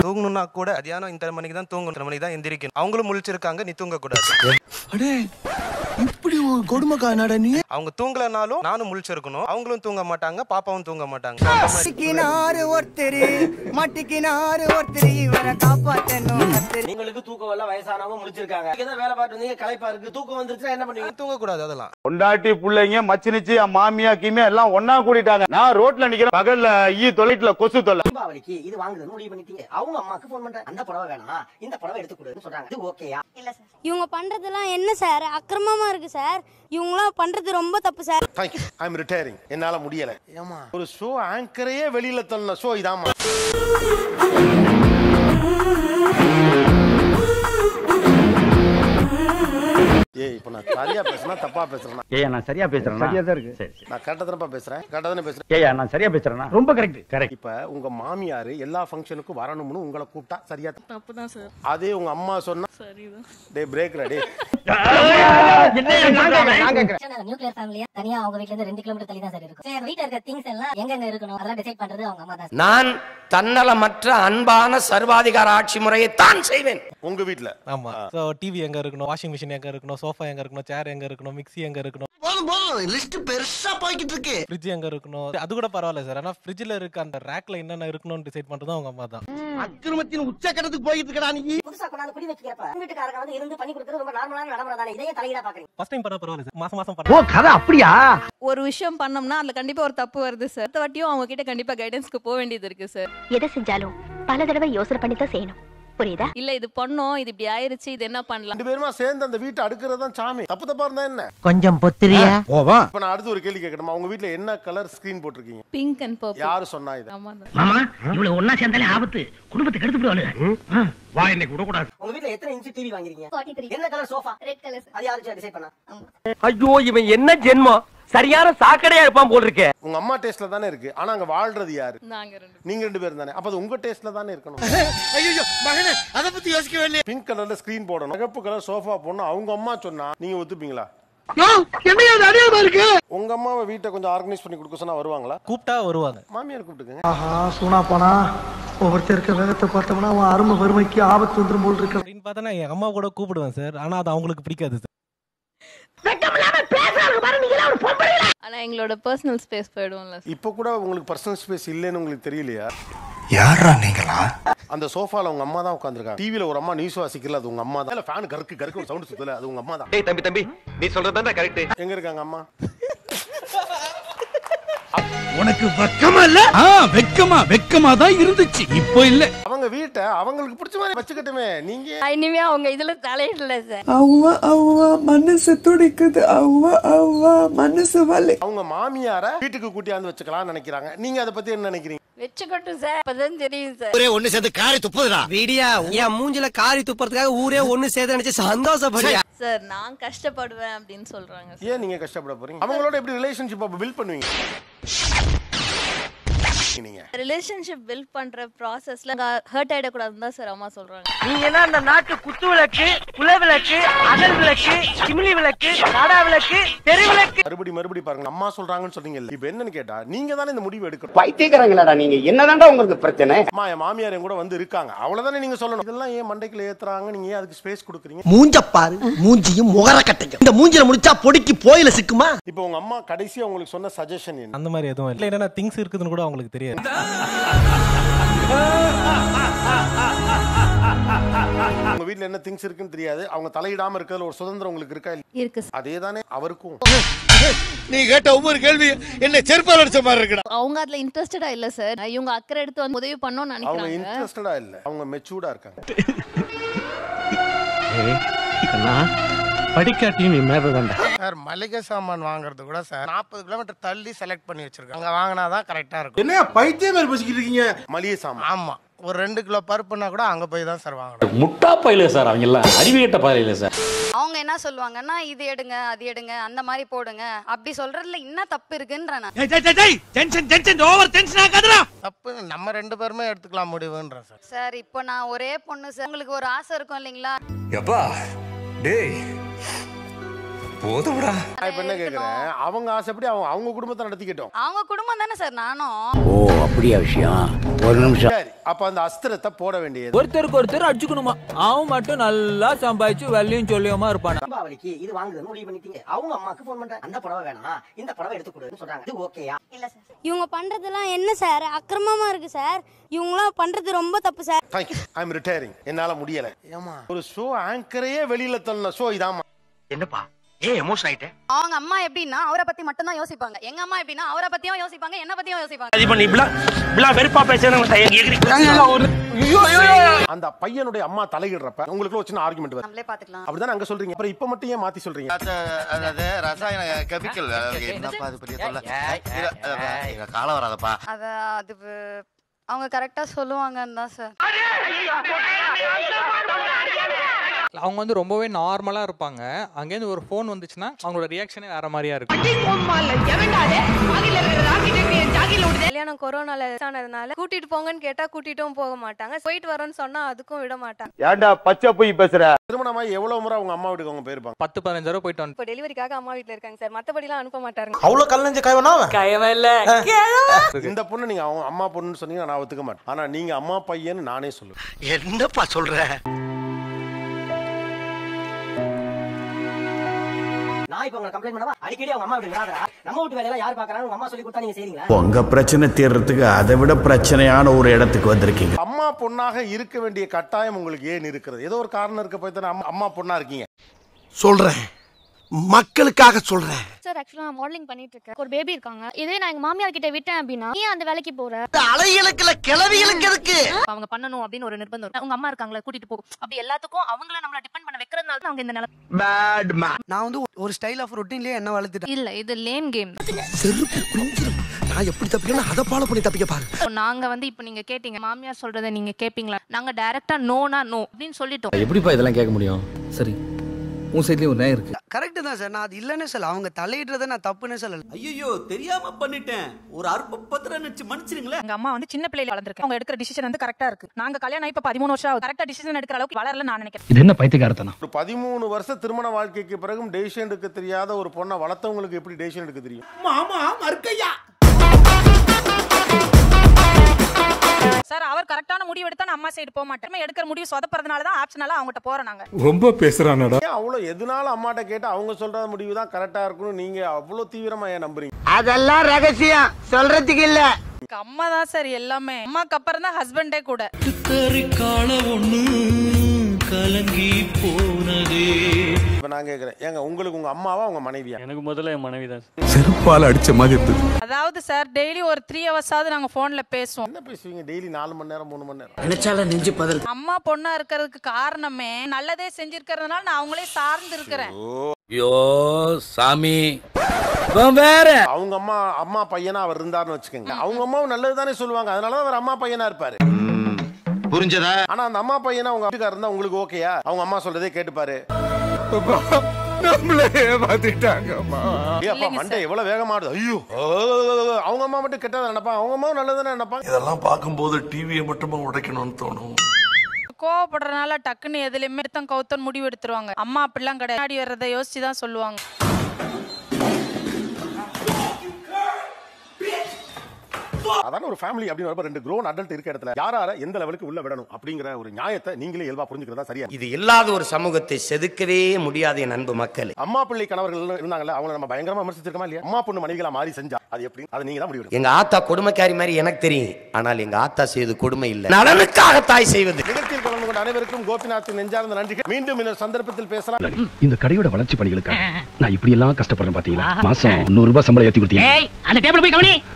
தூங்கணும்னா கூட மதியானம் இந்த மணிக்கு தான் தூங்கணும் இத்தனை மணிக்கு தான் எந்திரிக்கணும் அவங்களும் முழிச்சிருக்காங்க நீ தூங்க கூடாது அடே இப்படி உன் கொடுமைக்கா என்னடா நீ அவங்க தூங்கலனாலும் நானும் முழிச்சிருக்கணும் அவங்களும் தூங்க மாட்டாங்க பாப்பாவும் தூங்க மாட்டாங்க அந்த மாதிரி மாட்டிக்கினாரு ஒருத்தர் மாட்டிக்கினாரு ஒருத்தர் இவரை காப்பாத்தணும் கத்தர் உங்களுக்கு தூக்கம் வரல வயசானவங்க முடிச்சிருக்காங்க நீங்க தான் வேலை பார்த்து வந்தீங்க களைப்பா இருக்கு தூக்கம் வந்துருச்சுன்னா என்ன பண்ணுவீங்க தூங்க கூடாது அதெல்லாம் பொண்டாட்டி புள்ளைங்க மச்சினிச்சு மாமியா கீமியா எல்லாம் ஒன்னா கூடிட்டாங்க நான் ரோட்ல நிக்கிறேன் பகல்ல ஈ தொலைட்டுல கொசு தொல்லை தீபாவளிக்கு இது வாங்குறதுன்னு முடிவு பண்ணிட்டீங்க அவங்க அம்மாக்கு போன் பண்றேன் அந்த புடவை வேணாம் இந்த புடவை எடுத்து கொடுன்னு சொல்றாங்க இது ஓகேயா இவங்க பண்றதெல்லாம் என்ன சார் அக்கிரமமா இருக்கு சார் இவங்களாம் பண்றது ரொம்ப தப்பு sir thank you I am retiring என்னால முடியல ஏமா ஒரு ஷோ ஆங்கரையே வெளியில தள்ள ஷோ இதாமா ஏய் இப்போ நான் சரியா பேசுனா தப்பா பேசுறேன் ஏயா நான் சரியா பேசுறேன் சரியா தான் இருக்கு சரி நான் கரெக்டா தானப்பா பேசுறேன் கரெக்டா தானே பேசுறேன் ஏயா நான் சரியா பேசுறேனா ரொம்ப கரெக்ட் கரெக்ட் இப்ப உங்க மாமியார் எல்லா ஃபங்க்ஷனுக்கும் வரணும்னு உங்களை கூப்பிட்டா சரியா தப்புதான் சார் அதே உங்க அம்மா சொன்னா சரிதான் டேய் பிரேக் ரெடி நியூக்ளியர் ஃபேமிலியா தனியா அவங்க வீட்ல இருந்து ரெண்டு கிலோமீட்டர் தள்ளி தான் சார் இருக்கும் சார் வீட்ல இருக்க திங்ஸ் எல்லாம் எங்க இருக்கணும் அதெல்லாம் டிசைட் பண்றது அவங்க அம்மா தான் நான் தன்னலமற்ற அன்பான சர்வாதிகார ஆட்சி முறையை தான் செய்வேன் உங்க வீட்ல ஆமா ஸோ டிவி எங்க இருக்கணும் வாஷிங் மிஷின் எங்க இருக்கணும் சோஃபா எங்க இருக்கணும் சேர் எங்க இருக்கணும் மிக்ஸி எங்க இருக்கணும் போதும் போதும் லிஸ்ட் பெருசா போய்கிட்டு இருக்கு ஃப்ரிட்ஜ் எங்க இருக்கணும் அது கூட பரவாயில்ல சார் ஆனா ஃப்ரிட்ஜ்ல இருக்க அந்த ரேக்ல என்னென்ன இருக்கணும்னு டிசைட் பண்றது அவங்க அம்மா தான் அக்கிரமத்தின் உச்சக்கட்டத்துக்கு போய்கிட்டு இருக்கடா நீ புதுசா கொண்டாந்து குடி வச்சுக்கிறப்ப வீட்டுக்காரங்க வந்து இருந்து பண்ணி கொடுக்கறது ரொம்ப நார்மலான நடைமுறை தானே இதையே தலையிடா பாக்குறீங்க ஃபர்ஸ்ட் டைம் பண்ண பரவாயில்ல சார் மாசம் மாசம் ஓ கதை அப்படியா ஒரு விஷயம் பண்ணோம்னா அதுல கண்டிப்பா ஒரு தப்பு வருது சார் அடுத்த வாட்டியும் அவங்க கிட்ட கண்டிப்பா கைடன்ஸ்க்கு போக வேண்டியது இருக்கு சார் எதை செஞ்சாலும் பல தடவை யோசனை பண்ணி தான் செய்யணும் புரியுதா இல்ல இது பண்ணோம் இது இப்படி ஆயிருச்சு இது என்ன பண்ணலாம் ரெண்டு பேருமா சேர்ந்து அந்த வீட்டை அடுக்கிறது தான் சாமி தப்பு தப்பா இருந்தா என்ன கொஞ்சம் பொத்திரியா போவா இப்ப நான் அடுத்து ஒரு கேள்வி கேட்கணுமா உங்க வீட்ல என்ன கலர் ஸ்கிரீன் போட்டிருக்கீங்க பிங்க் அண்ட் பர்பிள் யாரு சொன்னா இது ஆமா தான் மாமா இவ்வளவு ஒன்னா சேர்ந்தாலே ஆபத்து குடும்பத்தை கெடுத்து விடுவாங்க வா இன்னைக்கு விடக்கூடாது உங்க வீட்ல எத்தனை இன்ச்சு டிவி வாங்குறீங்க 43 என்ன கலர் சோஃபா ரெட் கலர் அது யாரு டிசைட் பண்ணா ஐயோ இவன் என்ன ஜென்மம் சரியான சாக்கடையா இருப்பான் போல் இருக்கே உங்க அம்மா டேஸ்ட்ல தானே இருக்கு ஆனா அங்க வாழ்றது யாரு நாங்க ரெண்டு நீங்க ரெண்டு பேரும் தானே அப்ப அது உங்க டேஸ்ட்ல தானே இருக்கணும் ஐயோ மகனே அத பத்தி யோசிக்கவே இல்லையே பிங்க் கலர்ல ஸ்கிரீன் போடணும் சிகப்பு கலர் சோஃபா போடணும் அவங்க அம்மா சொன்னா நீங்க ஒத்துப்பீங்களா என்னையா அது அடியாம இருக்கு உங்க அம்மாவை வீட்டை கொஞ்சம் ஆர்கனைஸ் பண்ணி கொடுக்க சொன்னா வருவாங்களா கூப்பிட்டா வருவாங்க மாமியார் கூப்பிட்டுங்க ஆஹா சூனா போனா ஒவ்வொருத்தருக்கு வேகத்தை பார்த்தோம்னா அவன் அருமை வறுமைக்கு ஆபத்து வந்துரும் போல் இருக்கு அப்படின்னு பார்த்தா என் அம்மா கூட கூப்பிடுவேன் சார் ஆனா அது அவங்களுக்கு பிடிக்காது சார் ஆனா எங்களோட பர்சனல் ஸ்பேஸ் போயிடும்ல இப்ப கூட உங்களுக்கு பர்சனல் ஸ்பேஸ் இல்லைன்னு உங்களுக்கு தெரியலையா யாரா நீங்களா அந்த சோஃபால உங்க அம்மா தான் உட்காந்துருக்காங்க டிவில ஒரு அம்மா நியூஸ் வாசிக்கல அது உங்க அம்மா தான் ஃபேன் கருக்கு கருக்கு ஒரு சவுண்ட் சுத்தல அது உங்க அம்மா தான் டேய் தம்பி தம்பி நீ சொல்றது கரெக்ட் எங்க இருக்காங்க அம்மா உனக்கு வெக்கமா இல்ல வெக்கமா வெக்கமா தான் இருந்துச்சு இப்போ இல்ல அவங்க வீட்டை அவங்களுக்கு பிடிச்ச மாதிரி வச்சுக்கட்டுமே நீங்க இனிமே அவங்க இதுல தலையிடல சார் அவ்வா அவ்வா மனசு துடிக்குது அவ்வா அவ்வா மனசு வலி அவங்க மாமியார வீட்டுக்கு கூட்டியாந்து வச்சுக்கலாம்னு நினைக்கிறாங்க நீங்க அதை பத்தி என்ன நினைக்கிறீங்க வச்சுக்கட்டும் சார் அப்பதான் தெரியும் சார் ஒரே ஒண்ணு சேர்ந்து காரி துப்புதுடா விடியா என் மூஞ்சில காரி துப்புறதுக்காக ஊரே ஒண்ணு சேர்த்து நினைச்சு சந்தோஷப்படியா சார் நான் கஷ்டப்படுவேன் அப்படின்னு சொல்றாங்க sir. ஏன் நீங்க கஷ்டப்பட போறீங்க அவங்களோட எப்படி ரிலேஷன்ஷிப் அப்ப பில்ட் பண்ணுவீங்க நீங்க ரிலேஷன்ஷிப் பில்ட் பண்ற ப்ராசஸ்ல ஹர்ட் ஆயிடக்கூடாதுன்னு தான் சார் அம்மா சொல்றாங்க நீங்க என்ன அந்த நாட்டு குத்து விளக்கு குல விளக்கு அகல் விளக்கு சிமிலி விளக்கு நாடா விளக்கு தெரு விளக்கு மறுபடி மறுபடி பாருங்க அம்மா சொல்றாங்கன்னு சொன்னீங்க இப்ப என்னன்னு கேட்டா நீங்க தானே இந்த முடிவு எடுக்கணும் பைத்தியக்காரங்களாடா நீங்க என்னதான்டா உங்களுக்கு பிரச்சனை அம்மா என் மாமியார் என் கூட வந்து இருக்காங்க அவ்வளவுதானே நீங்க சொல்லணும் இதெல்லாம் ஏன் மண்டைக்குள்ள ஏத்துறாங்க நீங்க ஏன் அதுக்கு ஸ்பேஸ் கொடுக்குறீங்க மூஞ்ச பாரு மூஞ்சியும் முகர கட்டையும் இந்த மூஞ்சில முடிச்சா பொடிக்கு போயில சிக்குமா இப்போ உங்க அம்மா கடைசியா உங்களுக்கு சொன்ன சஜஷன் என்ன அந்த மாதிரி எதுவும் இல்லை என்னென்ன திங்ஸ் இருக்குதுன்னு கூட அவங்களுக்கு தெரியாது உங்க வீட்ல என்ன திங்ஸ் இருக்குன்னு தெரியாது அவங்க தலையிடாம இருக்கிறதுல ஒரு சுதந்திரம் உங்களுக்கு இருக்கா இல்ல இருக்கு சார் அதே தானே அவருக்கும் நீ கேட்ட ஒவ்வொரு கேள்வி என்ன செருப்பால் அடிச்ச மாதிரி இருக்குடா அவங்க அதுல இன்ட்ரெஸ்டடா இல்ல சார் இவங்க அக்கறை எடுத்து வந்து உதவி பண்ணணும்னு அவங்க நினைக்கிறாங்க இன்ட்ரெஸ்டடா இல்ல அவங்க மெச்சூர்டா இருக்காங்க படிக்காட்டியும் நீ மேலதான்டா சார் மளிகை சாமான் வாங்குறது கூட சார் நாற்பது கிலோமீட்டர் தள்ளி செலக்ட் பண்ணி வச்சிருக்காங்க அங்க வாங்கினாதான் கரெக்டா இருக்கும் என்ன பைத்தியம் மாதிரி பேசிக்கிட்டு இருக்கீங்க மளிகை சாமான் ஆமா ஒரு ரெண்டு கிலோ பருப்புனா கூட அங்க போய் தான் சார் வாங்கணும் முட்டா பயில சார் அவங்க எல்லாம் அறிவிகட்ட பயில சார் அவங்க என்ன சொல்லுவாங்கன்னா இது எடுங்க அது எடுங்க அந்த மாதிரி போடுங்க அப்படி சொல்றதுல என்ன தப்பு இருக்குன்ற நான் டென்ஷன் டென்ஷன் ஓவர் டென்ஷன் ஆகாதடா தப்பு நம்ம ரெண்டு பேருமே எடுத்துக்கலாம் முடிவுன்றேன் சார் சார் இப்போ நான் ஒரே பொண்ணு சார் உங்களுக்கு ஒரு ஆசை இருக்கும் இல்லைங்களா எப்பா டேய் போதும்டா நான் இப்ப என்ன கேக்குறேன் அவங்க ஆசைப்படி அவங்க அவங்க குடும்பத்தை நடத்திக்கிட்டோம் அவங்க குடும்பம் தானே சார் நானும் ஓ அப்படியா விஷயம் ஒரு நிமிஷம் சரி அப்ப அந்த அஸ்திரத்தை போட வேண்டியது ஒருத்தருக்கு ஒருத்தர் அடிச்சுக்கணுமா அவன் மட்டும் நல்லா சம்பாதிச்சு வெள்ளியும் சொல்லியுமா இருப்பான் தீபாவளிக்கு இது வாங்குதுன்னு முடிவு பண்ணிட்டீங்க அவங்க அம்மாக்கு ஃபோன் பண்றேன் அந்த புடவை வேணாம் இந்த புடவை எடுத்து கொடுன்னு சொல்றாங்க இது ஓகேயா இவங்க பண்றதெல்லாம் என்ன சார் அக்கிரமமா இருக்கு சார் இவங்களாம் பண்றது ரொம்ப தப்பு sir thank you I am retiring என்னால முடியல ஒரு ஷோ ஆங்கரையே வெளியில தள்ள ஷோ இதாமா என்னப்பா ஏன் எமோஷன் ஆயிட்டே அவங்க அம்மா எப்படின்னா அவரை பத்தி மட்டும் தான் யோசிப்பாங்க எங்க அம்மா எப்படின்னா அவரை பத்தியும் யோசிப்பாங்க என்ன பத்தியும் யோசிப்பாங்க இது பண்ணி இப்படிலாம் இப்படிலாம் வெறுப்பா பேசுறேன் அந்த பையனுடைய அம்மா தலையிடுறப்ப உங்களுக்கு ஒரு சின்ன ஆர்குமெண்ட் வருது நம்மளே பாத்துக்கலாம் அப்படிதான் அங்க சொல்றீங்க அப்புறம் இப்ப மட்டும் ஏன் மாத்தி சொல்றீங்க அதாவது ரசாயன கெமிக்கல் என்னப்பா அது பெரிய தொல்லை காலம் வராதப்பா அத அது அவங்க கரெக்டா சொல்லுவாங்கன்னு தான் சார் அவங்க வந்து ரொம்பவே நார்மலா இருப்பாங்க அங்கேருந்து ஒரு ஃபோன் வந்துச்சுன்னா அவங்களோட ரியாக்ஷனே வேற மாதிரியா இருக்கும் கல்யாணம் கொரோனால ஆனதுனால கூட்டிட்டு போங்கன்னு கேட்டா கூட்டிட்டும் போக மாட்டாங்க போயிட்டு வரோன்னு சொன்னா அதுக்கும் விட மாட்டாங்க ஏன்டா பச்சை போய் பேசுற திருமணமாயி எவ்வளவு முறை அவங்க அம்மா வீட்டுக்கு அவங்க போயிருப்பாங்க பத்து பதினஞ்சு தடவை போயிட்டு வந்து இப்போ டெலிவரிக்காக அம்மா வீட்ல இருக்காங்க சார் மத்தபடி எல்லாம் அனுப்ப மாட்டாங்க அவ்வளவு கல்லஞ்ச கைவனா கையவன் இல்ல இந்த பொண்ணு நீங்க அவங்க அம்மா பொண்ணுன்னு சொன்னீங்கன்னா நான் ஒத்துக்க மாட்டேன் ஆனா நீங்க அம்மா பையன்னு நானே சொல்லுவேன் என்னப்பா சொல்ற நான் இப்ப உங்களை கம்ப்ளைண்ட் பண்ணவா அடிக்கடி அவங்க அம்மா வீட்டுக்கு வராதா நம்ம வீட்டு வேலையெல்லாம் யார் பாக்குறாங்க உங்க அம்மா சொல்லி கொடுத்தா நீங்க செய்றீங்களா உங்க பிரச்சனை தீர்றதுக்கு அதை விட பிரச்சனையான ஒரு இடத்துக்கு வந்திருக்கீங்க அம்மா பொண்ணாக இருக்க வேண்டிய கட்டாயம் உங்களுக்கு ஏன் இருக்கிறது ஏதோ ஒரு காரணம் இருக்க போய் தானே அம்மா- அம்மா பொண்ணா இருக்கீங்க சொல்றேன் மக்களுக்காக சொல்றேன் சார் ஆக்சுவலா நான் மாடலிங் பண்ணிட்டு இருக்கேன் ஒரு பேபி இருக்காங்க இதே நான் எங்க மாமியார் கிட்ட விட்டேன் அப்படின்னா ஏன் அந்த வேலைக்கு போற அலைகளுக்குல கிளவிகளுக்கு எதுக்கு அவங்க பண்ணணும் அப்படின்னு ஒரு நிர்பந்தம் இருக்கும். அவங்க அம்மா இருக்காங்களா கூட்டிட்டு போ அப்படி எல்லாத்துக்கும் அவங்கள நம்மள டிபெண்ட் பண்ண வைக்கிறதுனால தான் அவங்க இந்த நிலை பேட் மேன் நான் வந்து ஒரு ஸ்டைல் ஆஃப் ரொட்டீன்லயே என்ன வளர்த்துட்டேன் இல்ல இது லேம் கேம் செருப்பு குஞ்சிரும் நான் எப்படி தப்பிக்கணும் அதை ஃபாலோ பண்ணி தப்பிக்க பாரு நாங்க வந்து இப்ப நீங்க கேட்டீங்க மாமியார் சொல்றதை நீங்க கேப்பீங்களா நாங்க டைரக்டா நோனா நோ அப்படின்னு சொல்லிட்டோம் எப்படிப்பா இதெல்லாம் கேட்க முடியும் சரி உன் சைட்லயும் ஒரு நேரம் இருக்கு கரெக்ட் தான் சார் நான் அது இல்லைன்னு சொல்ல அவங்க தலையிடுறத நான் தப்புன்னு சொல்லல ஐயோ தெரியாம பண்ணிட்டேன் ஒரு அற்ப பத்திரம் நினைச்சு மன்னிச்சிருங்களேன் எங்க அம்மா வந்து சின்ன பிள்ளைல வளர்ந்துருக்கு அவங்க எடுக்கிற டிசிஷன் வந்து கரெக்டா இருக்கு நாங்க கல்யாணம் இப்ப பதிமூணு வருஷம் ஆகுது கரெக்டா டிசிஷன் எடுக்கிற அளவுக்கு வளரல நான் நினைக்கிறேன் இது என்ன பைத்தியக்காரத்தனம் ஒரு பதிமூணு வருஷ திருமண வாழ்க்கைக்கு பிறகும் டெசிஷன் எடுக்க தெரியாத ஒரு பொண்ணை வளர்த்தவங்களுக்கு எப்படி டெசிஷன் எடுக்க தெரியும் மாமா மறுக்கையா சார் அவர் கரெக்டான முடிவு எடுத்தா நான் அம்மா சைடு போக மாட்டேன் எடுக்கிற முடிவு சொதப்படுறதுனால தான் ஆப்ஷனலா அவங்ககிட்ட போறோம் நாங்க ரொம்ப பேசுறானடா ஏன் அவ்வளவு எதனால அம்மாட்ட கேட்டு அவங்க சொல்ற முடிவு தான் கரெக்டா இருக்கும்னு நீங்க அவ்வளவு தீவிரமா ஏன் நம்புறீங்க அதெல்லாம் ரகசியம் சொல்றதுக்கு இல்ல அம்மா தான் சார் எல்லாமே அம்மாக்கு அப்புறம் தான் ஹஸ்பண்டே கூட இப்ப நான் கேக்குறேன் ஏங்க உங்களுக்கு உங்க அம்மாவா உங்க மனைவியா எனக்கு முதல்ல என் மனைவி தான் செருப்பால் அடிச்ச மாதிரி இருந்தது அதாவது சார் டெய்லி ஒரு த்ரீ ஹவர்ஸாவது நாங்க போன்ல பேசுவோம் என்ன பேசுவீங்க டெய்லி நாலு மணி நேரம் மூணு மணி நேரம் நினைச்சால நெஞ்சு பதல் அம்மா பொண்ணா இருக்கிறதுக்கு காரணமே நல்லதே செஞ்சிருக்கிறதுனால நான் அவங்களே சார்ந்து இருக்கிறேன் ஐயோ சாமி வேற அவங்க அம்மா அம்மா பையனா அவர் இருந்தாருன்னு வச்சுக்கோங்க அவங்க அம்மாவும் நல்லது தானே சொல்லுவாங்க அதனாலதான் அவர் அம்மா பையனா இருப்பாரு புரிஞ்சதா ஆனா அந்த அம்மா பையனா உங்க வீட்டுக்காரர் இருந்தா உங்களுக்கு ஓகேயா அவங்க அம்மா சொல்றதே கேட்டுப்பாரு நம்மளே ஏமாத்திட்டாங்கம்மா ஏய் அப்பா மண்டை எவ்வளவு வேகமாடுது ஐயோ ஓ, அவங்க அம்மா மட்டும் கெட்டதை நினைப்பாங்க அவங்க அம்மாவும் நல்லதானே நினைப்பாங்க இதெல்லாம் பார்க்கும்போது டிவியை மட்டுமா உடைக்கணும்னு தோணும் கோவப்படுறதுனால டக்குன்னு எதுலயுமே எடுத்தம் கவுத்தன் முடிவு எடுத்துருவாங்க அம்மா அப்படிலாம் கிடையாது முன்னாடி வர்றதை யோசிச்சு தான் சொல்லுவாங்க அதான ஒரு ஃபேமிலி அப்படின்னு வரப்ப ரெண்டு க்ரோன் அடல்ட் இருக்க இடத்துல யாரார எந்த லெவலுக்கு உள்ள விடணும் அப்படிங்கிற ஒரு நியாயத்தை நீங்களே இயல்பா புரிஞ்சுக்கிறதா சரியா இது இல்லாத ஒரு சமூகத்தை செதுக்கவே முடியாது என் அன்பு மக்கள் அம்மா பிள்ளை கணவர்கள் இருந்தாங்கல்ல அவங்கள நம்ம பயங்கரமா விமர்சிச்சிருக்கோமா இல்லையா அம்மா பொண்ணு மனைவிகளா மாறி செஞ்சா அது எப்படி அதை நீங்க தான் முடிவு எங்க ஆத்தா கொடுமைக்காரி மாதிரி எனக்கு தெரியும் ஆனால் எங்க ஆத்தா செய்வது கொடுமை இல்லை நலனுக்காக தாய் செய்வது நிகழ்ச்சியில் கலந்து கொண்ட அனைவருக்கும் கோபிநாத் நெஞ்சார்ந்த நன்றிகள் மீண்டும் இன்னொரு சந்தர்ப்பத்தில் பேசலாம் இந்த கடையோட வளர்ச்சி பணிகளுக்காக நான் இப்படி எல்லாம் கஷ்டப்படுறேன் பாத்தீங்களா மாசம் நூறு ரூபாய் சம்பளம் ஏத்தி கொடுத்தீங்க அந்த டேபிள் போய் கவனி